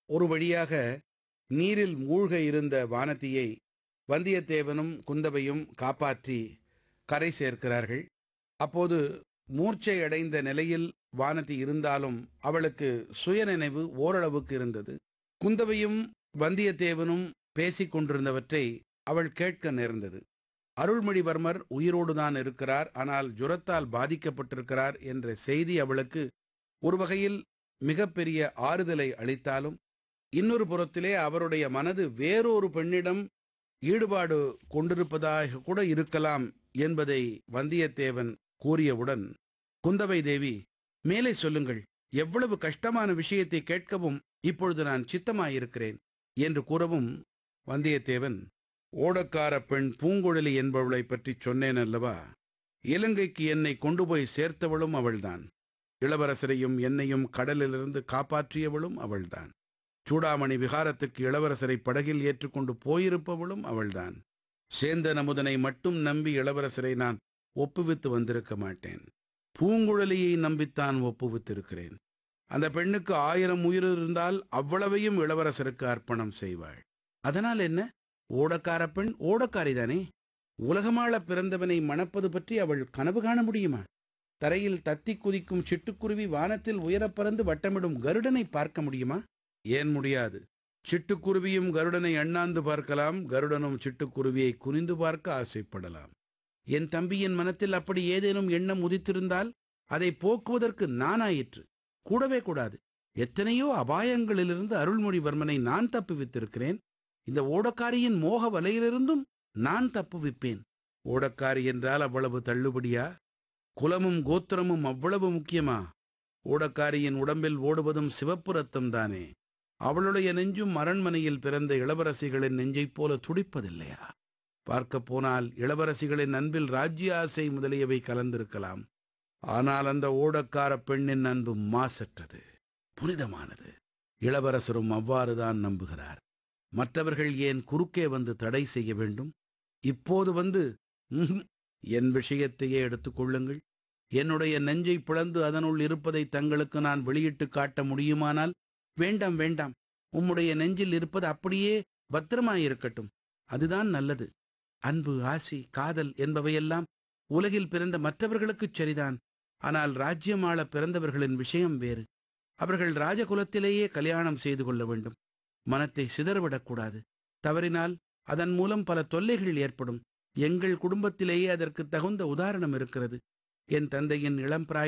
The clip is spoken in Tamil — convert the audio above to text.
ஒரு வழியாக நீரில் மூழ்க இருந்த வானதியை வந்தியத்தேவனும் குந்தவையும் காப்பாற்றி கரை சேர்க்கிறார்கள் அப்போது மூர்ச்சை அடைந்த நிலையில் வானதி இருந்தாலும் அவளுக்கு சுயநினைவு ஓரளவுக்கு இருந்தது குந்தவையும் வந்தியத்தேவனும் பேசிக் கொண்டிருந்தவற்றை அவள் கேட்க நேர்ந்தது அருள்மொழிவர்மர் உயிரோடுதான் இருக்கிறார் ஆனால் ஜுரத்தால் பாதிக்கப்பட்டிருக்கிறார் என்ற செய்தி அவளுக்கு ஒரு வகையில் மிகப்பெரிய ஆறுதலை அளித்தாலும் இன்னொரு புறத்திலே அவருடைய மனது வேறொரு பெண்ணிடம் ஈடுபாடு கொண்டிருப்பதாக கூட இருக்கலாம் என்பதை வந்தியத்தேவன் கூறியவுடன் குந்தவை தேவி மேலே சொல்லுங்கள் எவ்வளவு கஷ்டமான விஷயத்தை கேட்கவும் இப்பொழுது நான் சித்தமாயிருக்கிறேன் என்று கூறவும் வந்தியத்தேவன் ஓடக்கார பெண் பூங்குழலி என்பவளை பற்றி சொன்னேன் அல்லவா இலங்கைக்கு என்னை கொண்டு போய் சேர்த்தவளும் அவள்தான் இளவரசரையும் என்னையும் கடலிலிருந்து காப்பாற்றியவளும் அவள்தான் சூடாமணி விகாரத்துக்கு இளவரசரை படகில் ஏற்றுக்கொண்டு போயிருப்பவளும் அவள்தான் சேந்தன் அமுதனை மட்டும் நம்பி இளவரசரை நான் ஒப்புவித்து வந்திருக்க மாட்டேன் பூங்குழலியை நம்பித்தான் ஒப்புவித்திருக்கிறேன் அந்த பெண்ணுக்கு ஆயிரம் உயிர் இருந்தால் அவ்வளவையும் இளவரசருக்கு அர்ப்பணம் செய்வாள் அதனால் என்ன ஓடக்கார பெண் ஓடக்காரிதானே உலகமாள பிறந்தவனை மணப்பது பற்றி அவள் கனவு காண முடியுமா தரையில் தத்தி குதிக்கும் சிட்டுக்குருவி வானத்தில் உயரப் பறந்து வட்டமிடும் கருடனை பார்க்க முடியுமா ஏன் முடியாது சிட்டுக்குருவியும் கருடனை அண்ணாந்து பார்க்கலாம் கருடனும் சிட்டுக்குருவியை குனிந்து பார்க்க ஆசைப்படலாம் என் தம்பியின் மனத்தில் அப்படி ஏதேனும் எண்ணம் உதித்திருந்தால் அதை போக்குவதற்கு நானாயிற்று கூடவே கூடாது எத்தனையோ அபாயங்களிலிருந்து அருள்மொழிவர்மனை நான் தப்புவித்திருக்கிறேன் இந்த ஓடக்காரியின் மோக வலையிலிருந்தும் நான் தப்புவிப்பேன் ஓடக்காரி என்றால் அவ்வளவு தள்ளுபடியா குலமும் கோத்திரமும் அவ்வளவு முக்கியமா ஓடக்காரியின் உடம்பில் ஓடுவதும் சிவப்பு ரத்தம் தானே அவளுடைய நெஞ்சும் அரண்மனையில் பிறந்த இளவரசிகளின் நெஞ்சைப் போல துடிப்பதில்லையா பார்க்கப் போனால் இளவரசிகளின் அன்பில் ராஜ்ய ஆசை முதலியவை கலந்திருக்கலாம் ஆனால் அந்த ஓடக்கார பெண்ணின் அன்பு மாசற்றது புனிதமானது இளவரசரும் அவ்வாறுதான் நம்புகிறார் மற்றவர்கள் ஏன் குறுக்கே வந்து தடை செய்ய வேண்டும் இப்போது வந்து "ம்ஹும், என் விஷயத்தையே எடுத்துக்கொள்ளுங்கள் என்னுடைய நெஞ்சை பிளந்து அதனுள் இருப்பதை தங்களுக்கு நான் வெளியிட்டு காட்ட முடியுமானால் வேண்டாம் வேண்டாம் உம்முடைய நெஞ்சில் இருப்பது அப்படியே பத்திரமாயிருக்கட்டும் அதுதான் நல்லது அன்பு ஆசி காதல் என்பவையெல்லாம் உலகில் பிறந்த மற்றவர்களுக்குச் சரிதான் ஆனால் ராஜ்யமாள பிறந்தவர்களின் விஷயம் வேறு அவர்கள் ராஜகுலத்திலேயே கல்யாணம் செய்து கொள்ள வேண்டும் மனத்தை சிதறவிடக்கூடாது தவறினால் அதன் மூலம் பல தொல்லைகள் ஏற்படும் எங்கள் குடும்பத்திலேயே அதற்கு தகுந்த உதாரணம் இருக்கிறது என் தந்தையின் இளம்பிராய